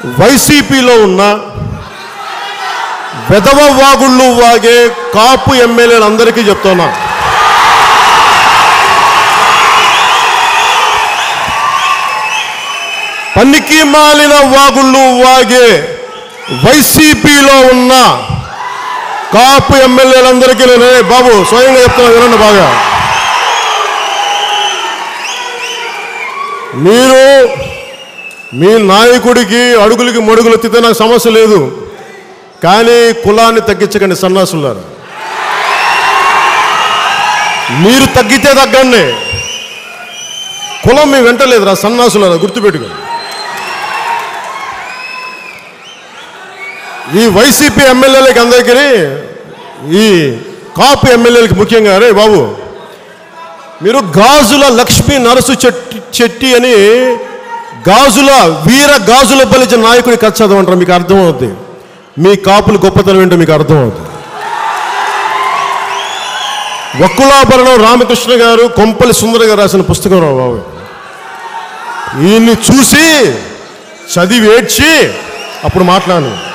వైసీపీలో ఉన్న వెధవ వాగుళ్ళు వాగే కాపు ఎమ్మెల్యేలందరికీ చెప్తున్నా పనికి మాలిన వాగుళ్ళు వాగే వైసీపీలో ఉన్న కాపు ఎమ్మెల్యేలందరికీ నేను "ఏ బాబు స్వయంగా చెప్తున్నా వినండి బాగా మీరు మీ నాయకుడికి అడుగులకి మడుగులు ఎత్తితే నాకు సమస్య లేదు కానీ కులాన్ని తగ్గించకండి సన్నాసులారు మీరు తగ్గితే తగ్గండి కులం మీ వెంట లేదురా సన్నాసులారా గుర్తుపెట్టుకోండి ఈ వైసీపీ ఎమ్మెల్యేలకి అందరికీ ఈ కాపు ఎమ్మెల్యేలకి ముఖ్యంగా రే బాబు మీరు గాజుల లక్ష్మీ నరసు చెట్టి చెట్టి అని గాజుల వీర గాజుల బలిచిన నాయకుడి కథ చదవంటారు మీకు అర్థమవుద్ది మీ కాపులు గొప్పతనం ఏంటో మీకు అర్థమవుతుంది వక్కులాభరణం రామకృష్ణ గారు కొంపలి సుందర గారు రాసిన పుస్తకం రా బాబు ఈయన్ని చూసి చదివి ఏడ్చి అప్పుడు మాట్లాడు